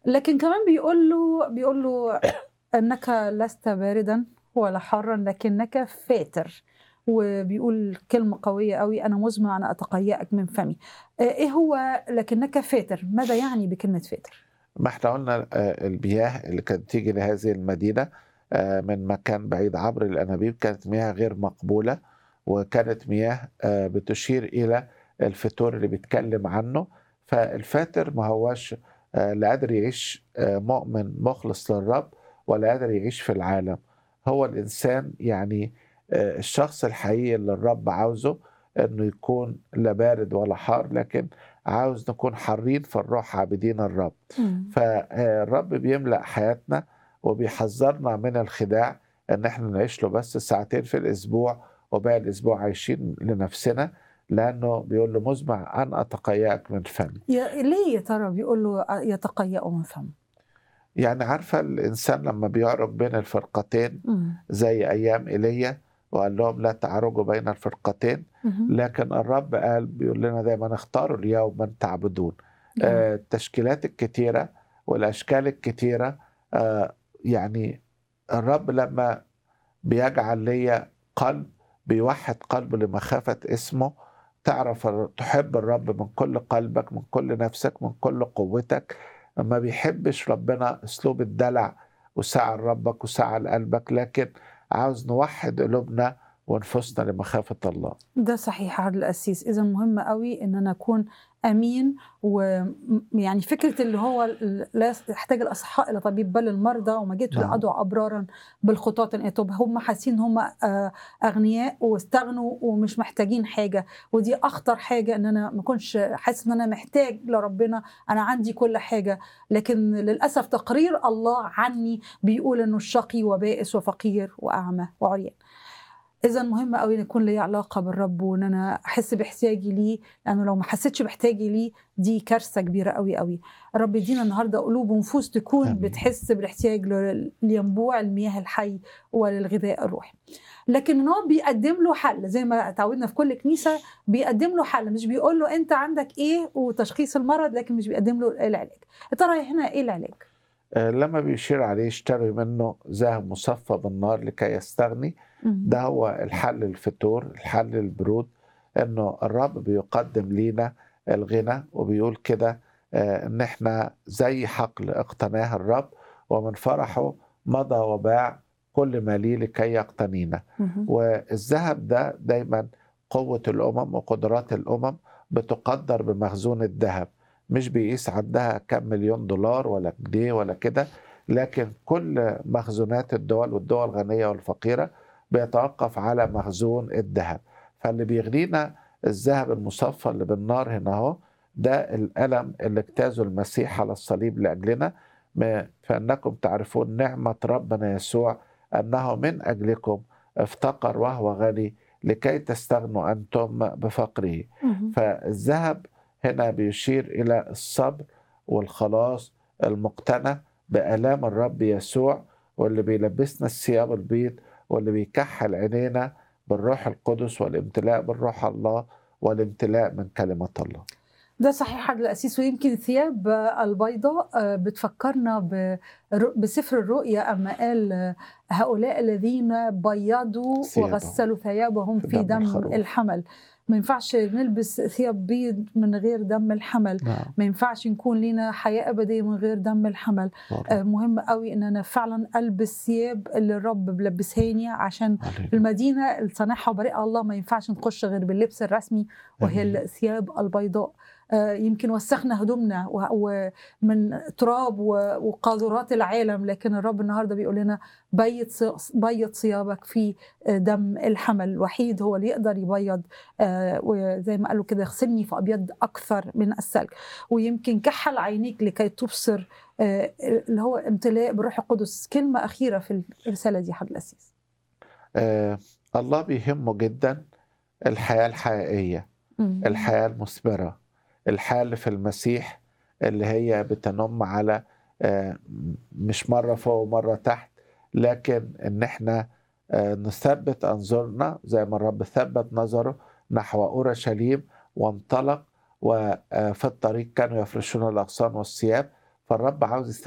لكن كمان بيقول له بيقول له انك لست باردا ولا حارا لكنك فاتر وبيقول كلمة قوية قوي أنا مزمع أن أتقيأك من فمي آه، إيه هو لكنك فاتر ماذا يعني بكلمة فاتر ما احنا قلنا آه، المياه اللي كانت تيجي لهذه المدينة آه، من مكان بعيد عبر الأنابيب كانت مياه غير مقبولة وكانت مياه آه، بتشير إلى الفتور اللي بيتكلم عنه فالفاتر ما هوش آه، لا قادر يعيش آه، مؤمن مخلص للرب ولا قادر يعيش في العالم هو الإنسان يعني آه، الشخص الحقيقي اللي الرب عاوزه انه يكون لا بارد ولا حار لكن عاوز نكون حارين في الروح عابدين الرب فالرب بيملأ حياتنا وبيحذرنا من الخداع ان احنا نعيش له بس ساعتين في الاسبوع وباقي الاسبوع عايشين لنفسنا لانه بيقول له مزمع ان اتقياك من فمي يا ليه يا ترى بيقول له يتقيأ من فم يعني عارفه الانسان لما بيعرج بين الفرقتين زي ايام ايليا وقال لهم لا تعرجوا بين الفرقتين لكن الرب قال بيقول لنا دايما اختاروا اليوم من تعبدون آه، التشكيلات الكتيرة والأشكال الكتيرة آه، يعني الرب لما بيجعل ليا قلب بيوحد قلب لمخافة اسمه تعرف تحب الرب من كل قلبك من كل نفسك من كل قوتك ما بيحبش ربنا اسلوب الدلع وسعى ربك وسعى قلبك لكن عاوز نوحد قلوبنا ونفوسنا لمخافة الله ده صحيح عبد القسيس اذا مهم قوي ان انا اكون امين ويعني فكره اللي هو لا يحتاج الاصحاء الى طبيب بل المرضى وما جئت نعم. لادعو ابرارا بالخطاة ان طب هم حاسين ان هم آه، اغنياء واستغنوا ومش محتاجين حاجه ودي اخطر حاجه ان انا ما اكونش حاسس ان انا محتاج لربنا انا عندي كل حاجه لكن للاسف تقرير الله عني بيقول انه الشقي وبائس وفقير واعمى وعريان اذا مهم قوي ان يكون لي علاقه بالرب وان انا احس باحتياجي ليه لانه لو ما حسيتش باحتياجي ليه دي كارثه كبيره قوي قوي الرب يدينا النهارده قلوب ونفوس تكون آمين. بتحس بالاحتياج ل- لينبوع المياه الحي وللغذاء الروحي لكن إن هو بيقدم له حل زي ما اتعودنا في كل كنيسه بيقدم له حل مش بيقول له انت عندك ايه وتشخيص المرض لكن مش بيقدم له العلاج يا ترى هنا ايه العلاج آه، لما بيشير عليه اشتري منه ذهب مصفى بالنار لكي يستغني ده هو الحل الفتور الحل البرود انه الرب بيقدم لينا الغنى وبيقول كده آه، ان احنا زي حقل اقتناه الرب ومن فرحه مضى وباع كل ما ليه لكي يقتنينا مهم. والذهب ده دايما قوة الأمم وقدرات الأمم بتقدر بمخزون الذهب مش بيقيس عندها كم مليون دولار ولا جنيه ولا كده لكن كل مخزونات الدول والدول الغنية والفقيرة بيتوقف على مخزون الذهب فاللي بيغنينا الذهب المصفى اللي بالنار هنا اهو ده الألم اللي اجتازه المسيح على الصليب لأجلنا ما- فإنكم تعرفون نعمة ربنا يسوع أنه من أجلكم افتقر وهو غني لكي تستغنوا أنتم بفقره مهم. فالذهب هنا بيشير إلى الصبر والخلاص المقتنع بآلام الرب يسوع واللي بيلبسنا الثياب البيض واللي بيكحل عينينا بالروح القدس والامتلاء بالروح الله والامتلاء من كلمة الله ده صحيح عبد الأسيس ويمكن الثياب البيضاء آه، بتفكرنا بر- بسفر الرؤيا أما قال آه، هؤلاء الذين بيضوا ثيابهم. وغسلوا ثيابهم في في دم دم الخروف. الحمل ما ينفعش نلبس ثياب بيض من غير دم الحمل نعم ما ينفعش نكون لنا حياة أبدية من غير دم الحمل آه، مهم قوي إن أنا فعلا ألبس ثياب اللي الرب بلبسهاني عشان هللويا. المدينة اللي صانعها وبريئة الله ما ينفعش نخش غير باللبس الرسمي وهي آمين. الثياب البيضاء آه، يمكن وسخنا هدومنا و- ومن تراب و- وقاذورات العالم لكن الرب النهارده بيقول لنا بيض ص- بيض ثيابك في آه، دم الحمل الوحيد هو اللي يقدر يبيض آه، وزي ما قالوا كده يغسلني فابيض اكثر من الثلج ويمكن كحل عينيك لكي تبصر آه، اللي هو امتلاء بالروح القدس كلمه اخيره في الرساله دي حضرتك الاسيس آه الله بيهمه جدا الحياة الحقيقية مم. الحياة المثمرة الحياة اللي في المسيح اللي هي بتنم على آه، مش مرة فوق ومرة تحت لكن ان احنا آه، نثبت انظرنا زي ما الرب ثبت نظره نحو اورشليم وانطلق وفي الطريق كانوا يفرشون الاغصان والثياب فالرب عاوز